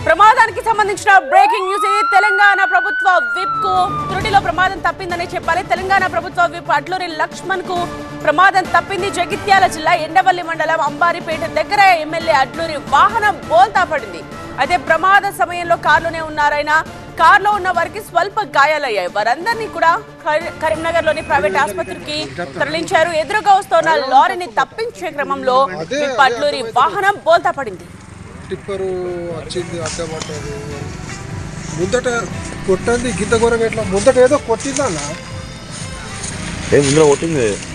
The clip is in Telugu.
ప్రమాదానికి సంబంధించిన బ్రేకింగ్ న్యూస్ ఇది తెలంగాణ ప్రభుత్వ విప్ కు త్రుటిలో ప్రమాదం తప్పిందని చెప్పాలి తెలంగాణ ప్రభుత్వ విప్ అడ్లూరి లక్ష్మణ్ కు ప్రమాదం తప్పింది జగిత్యాల జిల్లా ఎండవల్లి మండలం అంబారిపేట దగ్గర ఎమ్మెల్యే అడ్లూరి వాహనం బోల్తా పడింది అయితే ప్రమాద సమయంలో కారులోనే ఉన్నారైనా కారులో ఉన్న వారికి స్వల్ప గాయాలయ్యాయి వారందరినీ కూడా కరీ- కరీంనగర్లోని ప్రైవేట్ ఆసుపత్రికి తరలించారు ఎదురుగా వస్తున్న లారీని తప్పించే క్రమంలో విప్ అడ్లూరి వాహనం బోల్తా పడింది టిప్పరు వచ్చింది అడ్డపడ్డది ముందట కొట్టింది గింత ఘోరంగా ఎట్లా ముందట ఏదో కొట్టిందన్న ఏం ఇందులో కొట్టింది